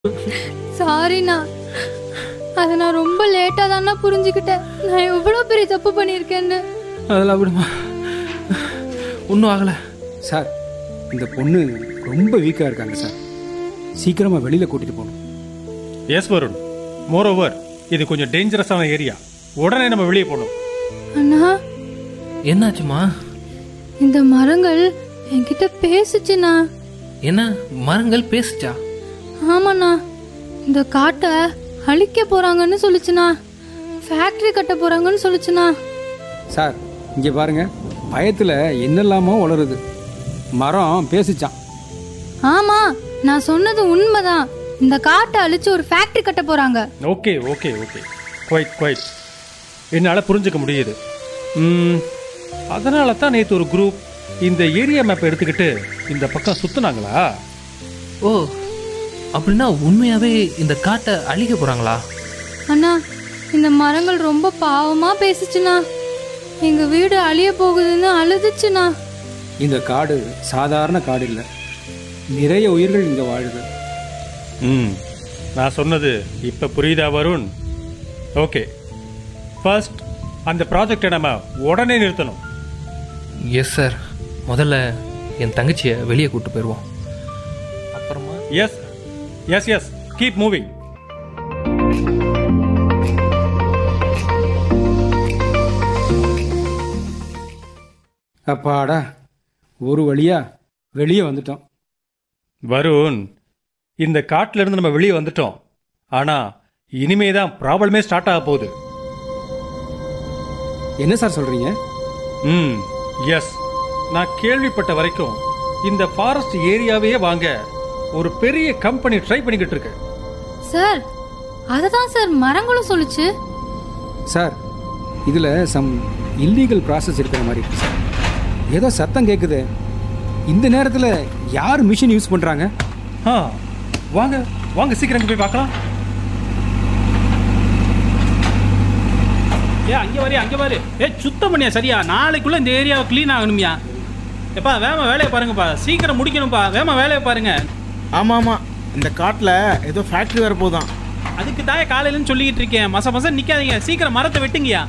சாரிண்ணா அதை நான் ரொம்ப லேட்டாக தானே புரிஞ்சுக்கிட்டேன் நான் எவ்வளோ பெரிய தப்பு பண்ணியிருக்கேன்னு அதெல்லாம் விடுமா ஒன்றும் ஆகலை சார் இந்த பொண்ணு ரொம்ப வீக்காக இருக்காங்க சார் சீக்கிரமாக வெளியில் கூட்டிகிட்டு போகணும் எஸ் வருண் மோரோவர் இது கொஞ்சம் டேஞ்சரஸான ஏரியா உடனே நம்ம வெளியே போகணும் அண்ணா என்னாச்சுமா இந்த மரங்கள் என்கிட்ட பேசுச்சுண்ணா என்ன மரங்கள் பேசுச்சா ஆமாண்ணா இந்த காட்டை அழிக்க போறாங்கன்னு சொல்லுச்சுண்ணா ஃபேக்டரி கட்ட போறாங்கன்னு சொல்லுச்சுண்ணா சார் இங்கே பாருங்க பயத்தில் என்னெல்லாமோ வளருது மரம் பேசிச்சான் ஆமா நான் சொன்னது உண்மைதான் இந்த காட்டை அழிச்சு ஒரு ஃபேக்டரி கட்ட போறாங்க okay okay okay quite quite என்னால் புரிஞ்சுக்க முடியுது ம், அதனால தான் நேற்று ஒரு குரூப் இந்த ஏரியா மேப் எடுத்துக்கிட்டு இந்த பக்கம் சுத்துனாங்களா ஓ அப்படின்னா உண்மையாவே இந்த காட்டை அழிக்க போறாங்களா அண்ணா இந்த மரங்கள் ரொம்ப பாவமா பேசுச்சுண்ணா எங்க வீடு அழிய போகுதுன்னு அழுதுச்சுண்ணா இந்த காடு சாதாரண காடு இல்லை நிறைய உயிர்கள் இங்கே வாழுது ம் நான் சொன்னது இப்போ புரியுதா வருண் ஓகே ஃபர்ஸ்ட் அந்த ப்ராஜெக்டை நம்ம உடனே நிறுத்தணும் எஸ் சார் முதல்ல என் தங்கச்சியை வெளியே கூட்டு போயிடுவோம் அப்புறமா yes yes yes keep moving அப்பாடா ஒரு வழியா வெளியே வந்துட்டோம் வருண் இந்த காட்டுல இருந்து நம்ம வெளியே வந்துட்டோம் ஆனா இனிமே தான் ப்ராப்ளமே ஸ்டார்ட் ஆக போகுது என்ன சார் சொல்றீங்க ம் எஸ் நான் கேள்விப்பட்ட வரைக்கும் இந்த ஃபாரஸ்ட் ஏரியாவே வாங்க ஒரு பெரிய கம்பெனி ட்ரை பண்ணிக்கிட்டு இருக்கு சார் அததான் சார் மரங்களும் சொல்லுச்சு சார் இதில் சம் இல்லீகல் ப்ராசஸ் இருக்கிற மாதிரி இருக்கு சார் ஏதோ சத்தம் கேட்குது இந்த நேரத்தில் யார் மிஷின் யூஸ் பண்ணுறாங்க ஆ வாங்க வாங்க சீக்கிரம் இங்க போய் பார்க்கலாம் ஏ அங்கே வரியா அங்கே பாரு ஏ சுத்தம் பண்ணியா சரியா நாளைக்குள்ள இந்த ஏரியாவை க்ளீன் ஆகணும்யா எப்பா வேமா வேலையை பாருங்கப்பா சீக்கிரம் முடிக்கணும்ப்பா வேமா வேலையை பாருங்க ஆமாம் ஆமாம் இந்த காட்டில் ஏதோ ஃபேக்ட்ரி வர போதான் அதுக்கு தான் காலையிலன்னு சொல்லிக்கிட்டு இருக்கேன் மச மசம் நிக்காதீங்க சீக்கிரம் மரத்தை வெட்டுங்கயா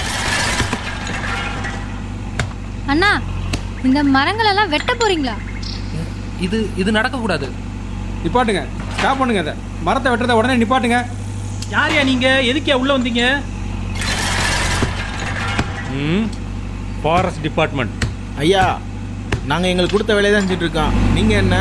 அண்ணா இந்த மரங்கள் எல்லாம் வெட்ட போறீங்களா இது இது நடக்கக்கூடாது நிப்பாட்டுங்க ஸ்டாப் பண்ணுங்க அதை மரத்தை வெட்டுறதை உடனே நிப்பாட்டுங்க யாரையா நீங்க எதுக்கியா உள்ள வந்தீங்க ம் ஃபாரஸ்ட் டிபார்ட்மெண்ட் ஐயா நாங்கள் எங்களுக்கு கொடுத்த வேலையை தான் செஞ்சுட்டு இருக்கோம் நீங்கள் என்ன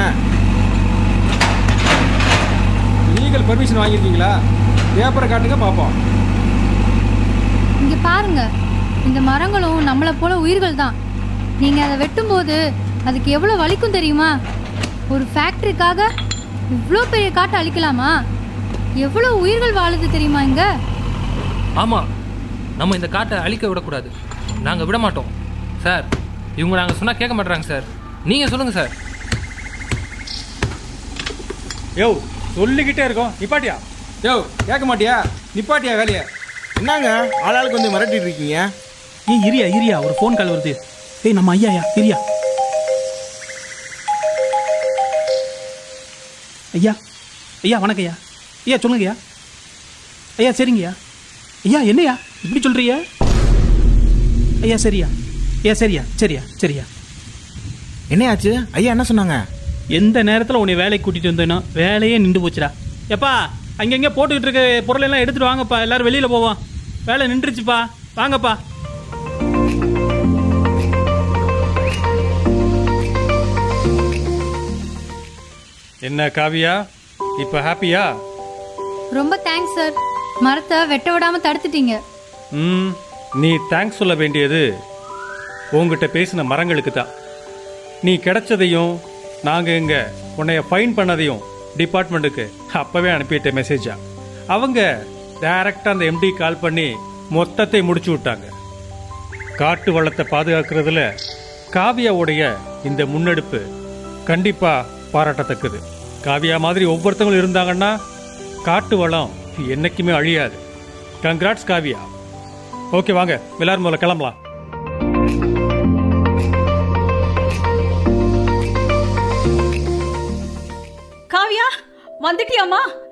லீகல் பர்மிஷன் வாங்கியிருக்கீங்களா பேப்பரை காட்டுங்க பார்ப்போம் இங்க பாருங்க இந்த மரங்களும் நம்மளை போல உயிர்கள் தான் நீங்க அதை வெட்டும்போது அதுக்கு எவ்வளவு வலிக்கும் தெரியுமா ஒரு ஃபேக்டரிக்காக இவ்வளோ பெரிய காட்டை அழிக்கலாமா எவ்வளோ உயிர்கள் வாழுது தெரியுமா இங்க ஆமா நம்ம இந்த காட்டை அழிக்க விடக்கூடாது நாங்க விட மாட்டோம் சார் இவங்க நாங்க சொன்னா கேட்க மாட்டாங்க சார் நீங்க சொல்லுங்க சார் யோ சொல்லிக்கிட்டே இருக்கோம் நிப்பாட்டியா யோ கேட்க மாட்டியா நிப்பாட்டியா வேலையை என்னங்க ஆளாளுக்கு வந்து மிரட்டிட்டு இருக்கீங்க ஏய் இரியா இரியா ஒரு ஃபோன் கால் வருது ஏய் நம்ம ஐயாயா இரியா ஐயா ஐயா வணக்கம் ஐயா ஐயா சொல்லுங்கய்யா ஐயா சரிங்கய்யா ஐயா என்னய்யா இப்படி சொல்றீங்க ஐயா சரியா ஐயா சரியா சரியா சரியா என்னையாச்சு ஐயா என்ன சொன்னாங்க எந்த நேரத்தில் உன்னை வேலைக்கு கூட்டிட்டு வந்தேனோ வேலையே நின்று போச்சுடா எப்பா அங்கங்கே போட்டுக்கிட்டு இருக்க பொருள் எல்லாம் எடுத்துட்டு வாங்கப்பா எல்லாரும் வெளியில போவோம் வேலை நின்றுச்சுப்பா வாங்கப்பா என்ன காவியா இப்போ ஹாப்பியா ரொம்ப தேங்க்ஸ் சார் மரத்தை வெட்ட விடாம தடுத்துட்டீங்க ம் நீ தேங்க்ஸ் சொல்ல வேண்டியது உங்ககிட்ட பேசின மரங்களுக்கு தான் நீ கிடைச்சதையும் நாங்கள் இங்கே உன்னைய ஃபைன் பண்ணதையும் டிபார்ட்மெண்ட்டுக்கு அப்போவே அனுப்பிட்ட மெசேஜா அவங்க டைரக்டாக அந்த எம்டி கால் பண்ணி மொத்தத்தை முடிச்சு விட்டாங்க காட்டு வளத்தை பாதுகாக்கிறதுல காவியாவுடைய இந்த முன்னெடுப்பு கண்டிப்பாக பாராட்டத்தக்கது காவியா மாதிரி ஒவ்வொருத்தவங்களும் இருந்தாங்கன்னா காட்டு வளம் என்னைக்குமே அழியாது கங்க்ராட்ஸ் காவியா ஓகே வாங்க எல்லாரும் முதல்ல கிளம்பலாம் காவியா வந்துட்டியாமா